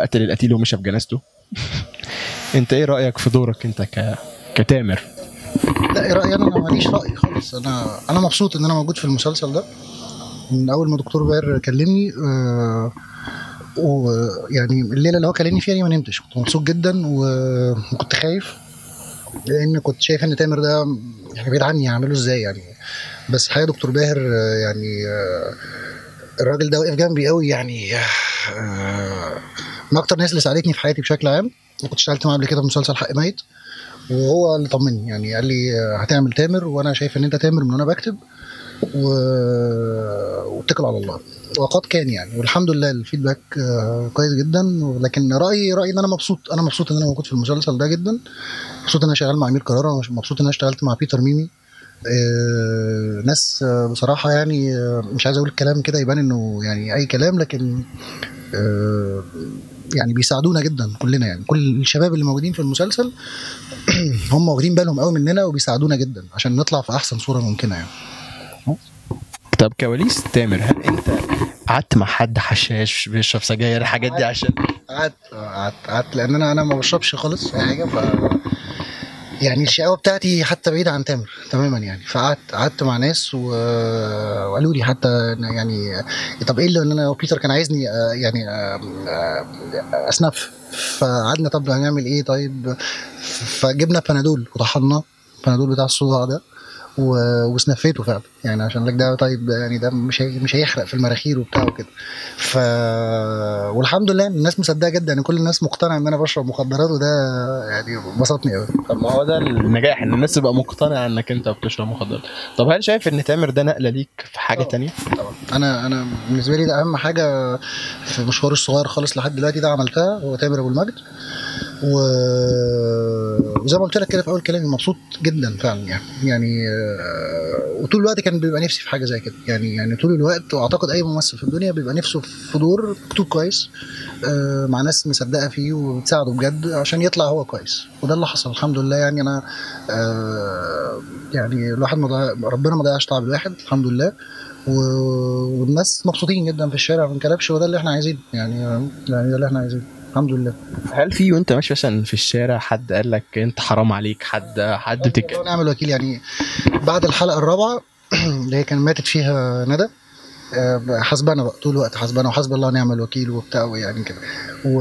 قتل القتيل ومشى بجنازته انت ايه رايك في دورك انت ك كتامر لا ايه رايي انا انا ماليش راي خالص انا انا مبسوط ان انا موجود في المسلسل ده من اول ما دكتور باهر كلمني آه ويعني الليله اللي هو كلمني فيها دي ما نمتش كنت مبسوط جدا و- وكنت خايف لان كنت شايف ان تامر ده يعني بعيد عني هعمله ازاي يعني بس الحقيقه دكتور باهر آه، يعني آه، الراجل ده وقف جنبي قوي يعني آه، من اكتر الناس اللي ساعدتني في حياتي بشكل عام وكنت اشتغلت معاه قبل كده في مسلسل حق ميت وهو اللي طمني يعني قال لي آه، هتعمل تامر وانا شايف ان انت تامر من وانا بكتب و... واتكل على الله وقد كان يعني والحمد لله الفيدباك آه، كويس جدا لكن رايي رايي ان انا مبسوط انا مبسوط ان انا موجود في المسلسل ده جدا مبسوط ان انا شغال مع امير كرارة مبسوط ان انا اشتغلت مع بيتر ميمي آه، ناس آه، بصراحه يعني آه، مش عايز اقول الكلام كده يبان انه يعني اي كلام لكن آه، يعني بيساعدونا جدا كلنا يعني كل الشباب اللي موجودين في المسلسل هم واخدين بالهم قوي مننا وبيساعدونا جدا عشان نطلع في احسن صوره ممكنه يعني طب كواليس تامر هل انت قعدت مع حد حشاش بيشرب سجاير الحاجات دي عشان قعدت قعدت قعدت لان انا انا ما بشربش خالص اي حاجه ف يعني الشقاوه بتاعتي حتى بعيده عن تامر تماما يعني فقعدت قعدت مع ناس و... وقالوا لي حتى إن يعني طب ايه اللي ان انا وبيتر كان عايزني آه، يعني آه، آه، اسنف فقعدنا طب هنعمل ايه طيب فجبنا بنادول وطحناه البنادول بتاع الصداع ده و- وسنفيته فعلا يعني عشان لك ده طيب يعني ده مش هي مش هيحرق في المراخير وبتاع وكده ف والحمد لله الناس مصدقه جدا يعني كل الناس مقتنعه ان انا بشرب مخدرات وده يعني بسطني قوي طب ما هو ده النجاح ان الناس تبقى مقتنعه انك انت بتشرب مخدرات طب هل شايف ان تامر ده نقله ليك في حاجه طبعا. تانية طبعا انا انا بالنسبه لي ده اهم حاجه في مشواري الصغير خالص لحد دلوقتي ده عملتها هو تامر ابو المجد و... وزي ما قلت لك كده في اول كلامي مبسوط جدا فعلا يعني يعني آه، وطول الوقت كان بيبقى نفسي في حاجه زي كده يعني يعني طول الوقت واعتقد اي ممثل في الدنيا بيبقى نفسه في دور مكتوب كويس آه، مع ناس مصدقه فيه وبتساعده بجد عشان يطلع هو كويس وده اللي حصل الحمد لله يعني انا آه، يعني الواحد ما ضيع- ربنا ما ضيعش تعب الواحد الحمد لله و- والناس مبسوطين جدا في الشارع ما بنكلبش وده اللي احنا عايزينه يعني يعني ده اللي احنا عايزينه الحمد لله هل في وانت ماشي مثلا في الشارع حد قال لك انت حرام عليك حد حد الله بتك... ونعم الوكيل يعني بعد الحلقه الرابعه اللي هي كان ماتت فيها ندى آه، حسبنا بقى طول الوقت حسبنا وحسب الله ونعم الوكيل وبتاع يعني كده و...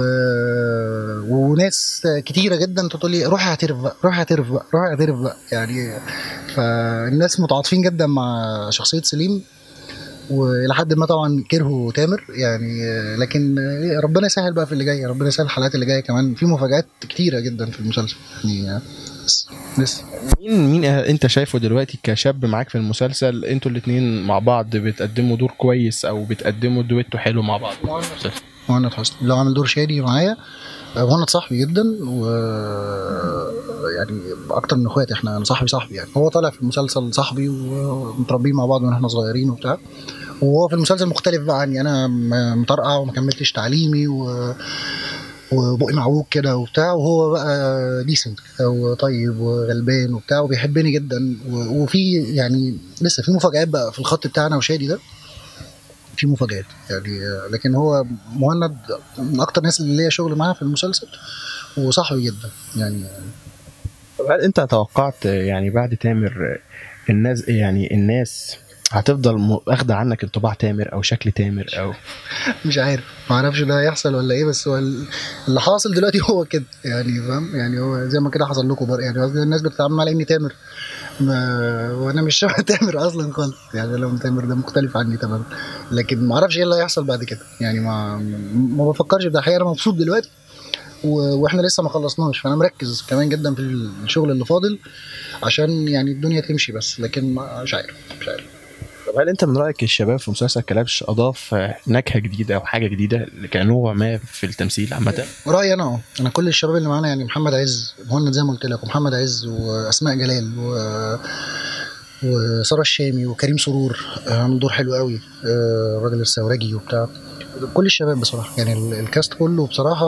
وناس كتيره جدا تقول لي روح اعترف بقى روح اعترف بقى روح اعترف بقى يعني فالناس متعاطفين جدا مع شخصيه سليم والى حد ما طبعا كرهوا تامر يعني آه، لكن آه، ربنا يسهل بقى في اللي جاي ربنا يسهل الحلقات اللي جايه كمان في مفاجآت كتيره جدا في المسلسل يعني آه، بس لسه مين مين انت شايفه دلوقتي كشاب معاك في المسلسل انتوا الاثنين مع بعض بتقدموا دور كويس او بتقدموا دويتو حلو مع بعض مهند حسني لو عامل دور شادي معايا آه، مهند صاحبي جدا و يعني اكتر من اخواتي احنا انا صاحبي صاحبي يعني هو طالع في المسلسل صاحبي ومتربيين مع بعض من احنا صغيرين وبتاع وهو في المسلسل مختلف بقى عني انا م- مطرقع وما كملتش تعليمي و وبقي معوج كده وبتاع وهو بقى ديسنت وطيب وغلبان وبتاع وبيحبني جدا و- وفي يعني لسه في مفاجآت بقى في الخط بتاعنا وشادي ده في مفاجآت يعني آه، لكن هو مهند من اكتر الناس اللي ليا شغل معاها في المسلسل وصاحبي جدا يعني طب هل انت توقعت يعني بعد تامر الناس يعني الناس هتفضل م- واخده عنك انطباع تامر او شكل تامر او مش عارف ما اعرفش ده هيحصل ولا ايه بس هو ال- اللي حاصل دلوقتي هو كده يعني فاهم يعني هو زي ما كده حصل لكم بقى يعني قصدي الناس بتتعامل على اني تامر ما وانا مش شبه تامر اصلا خالص يعني لو تامر ده مختلف عني تماما لكن ما اعرفش ايه اللي هيحصل بعد كده يعني ما ما بفكرش في ده الحقيقه انا مبسوط دلوقتي و- واحنا لسه ما خلصناش فانا مركز كمان جدا في الشغل اللي فاضل عشان يعني الدنيا تمشي بس لكن ما- مش عارف مش عارف طب هل انت من رايك الشباب في مسلسل كلبش اضاف نكهه جديده او حاجه جديده كنوع ما في التمثيل عامه رايي انا اه انا كل الشباب اللي معانا يعني محمد عز مهند زي ما قلت لك ومحمد عز واسماء جلال و وساره الشامي وكريم سرور آه، عامل دور حلو قوي آه، الراجل الثورجي وبتاع كل الشباب بصراحه يعني ال- الكاست كله بصراحه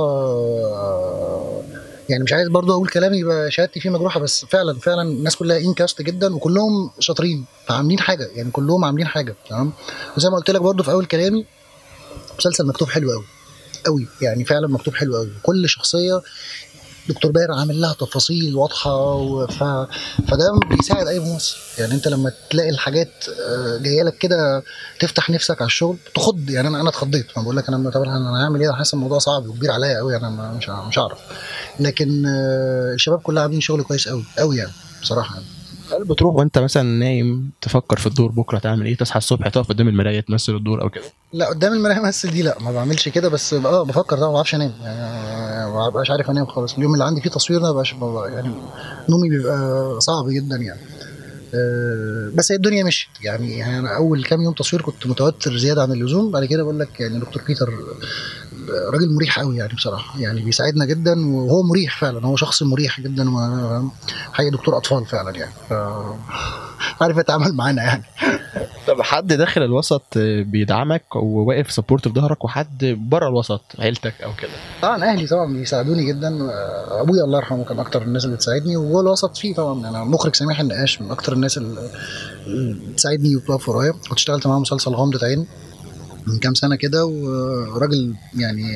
آه، يعني مش عايز برضو اقول كلام يبقى شهادتي فيه مجروحه بس فعلا فعلا الناس كلها ان كاست جدا وكلهم شاطرين فعاملين حاجه يعني كلهم عاملين حاجه تمام وزي ما قلت لك برضو في اول كلامي مسلسل مكتوب حلو قوي قوي يعني فعلا مكتوب حلو قوي كل شخصيه دكتور باهر عامل لها تفاصيل واضحه و... ف... فده بيساعد اي ممثل يعني انت لما تلاقي الحاجات آه، جايه لك كده تفتح نفسك على الشغل تخض يعني انا انا اتخضيت انا بقول لك انا طب انا هعمل ايه انا حاسس الموضوع صعب وكبير عليا قوي انا ما- مش ع- مش هعرف لكن آه، الشباب كلها عاملين شغل كويس قوي قوي يعني بصراحه يعني. هل بتروح وانت مثلا نايم تفكر في الدور بكره تعمل ايه تصحى الصبح تقف قدام المرايه تمثل الدور او كده لا قدام المرايه امثل دي لا ما بعملش كده بس اه بفكر طبعا ما بعرفش انام يعني آه، ما ببقاش عارف انام خالص اليوم اللي عندي فيه تصوير ده ببقاش ببقى يعني نومي بيبقى صعب جدا يعني آه، بس هي الدنيا مشيت يعني يعني انا اول كام يوم تصوير كنت متوتر زياده عن اللزوم بعد كده بقول لك يعني دكتور بيتر آه، راجل مريح قوي يعني بصراحه يعني بيساعدنا جدا وهو مريح فعلا هو شخص مريح جدا وحقيقي دكتور اطفال فعلا يعني ف عارف يتعامل معانا يعني طب حد داخل الوسط بيدعمك وواقف سبورت في ظهرك وحد بره الوسط عيلتك او كده طبعا اهلي طبعا بيساعدوني جدا ابويا الله يرحمه كان اكتر الناس اللي بتساعدني وجوه الوسط فيه طبعا انا مخرج سميح النقاش من اكتر الناس اللي اللي بتساعدني وبتقف ورايا كنت اشتغلت معاه مسلسل غمضة عين من كام سنه كده وراجل يعني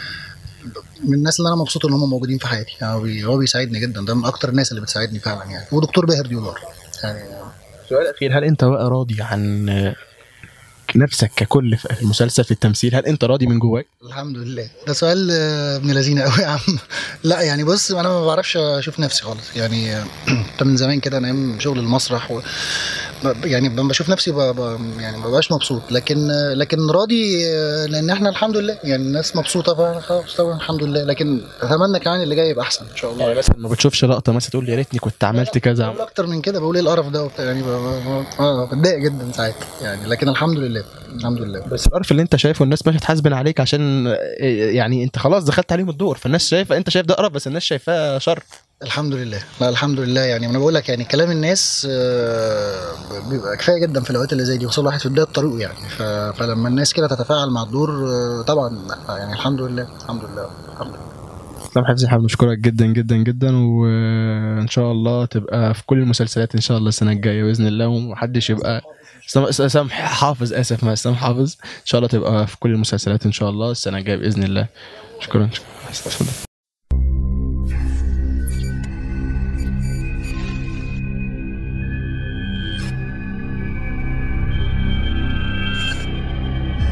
من الناس اللي انا مبسوط ان هم موجودين في حياتي يعني هو بي- هو بيساعدني جدا ده من اكتر الناس اللي بتساعدني فعلا يعني ودكتور باهر ديولار يعني سؤال اخير هل انت بقى راضي عن نفسك ككل في المسلسل في التمثيل هل انت راضي من جواك الحمد لله ده سؤال آه، ابن لذينه قوي يا عم لا يعني بص انا ما بعرفش اشوف نفسي خالص يعني آه، انت من زمان كده انا ايام شغل المسرح و... ب- يعني لما بشوف نفسي ب... ب... يعني ما ببقاش مبسوط لكن آه، لكن راضي آه، لان احنا الحمد لله يعني الناس مبسوطه فخلاص طبعا الحمد لله لكن اتمنى كمان اللي جاي يبقى احسن ان شاء الله يعني مثلا ما بتشوفش لقطه مثلا تقول يا ريتني كنت عملت كذا بقول اكتر من كده بقول ايه القرف ده وبتاع يعني ب- ب- اه بتضايق جدا ساعات يعني لكن الحمد لله الحمد لله بس القرف اللي انت شايفه الناس مش هتحاسبن عليك عشان يعني انت خلاص دخلت عليهم الدور فالناس شايفه انت شايف ده قرف بس الناس شايفاه شر الحمد لله لا الحمد لله يعني انا بقول لك يعني كلام الناس آه، بيبقى كفايه جدا في الاوقات اللي زي دي وصل واحد في بدايه طريقه يعني ف- فلما الناس كده تتفاعل مع الدور آه، طبعا لا، يعني الحمد لله الحمد لله الحمد لله اسلام حفظي حابب نشكرك جدا جدا جدا وان شاء الله تبقى في كل المسلسلات ان شاء الله السنه الجايه باذن الله ومحدش يبقى اسلام اسلام حافظ اسف ما اسلام حافظ ان شاء الله تبقى في كل المسلسلات ان شاء الله السنه الجايه باذن الله شكرا شكرا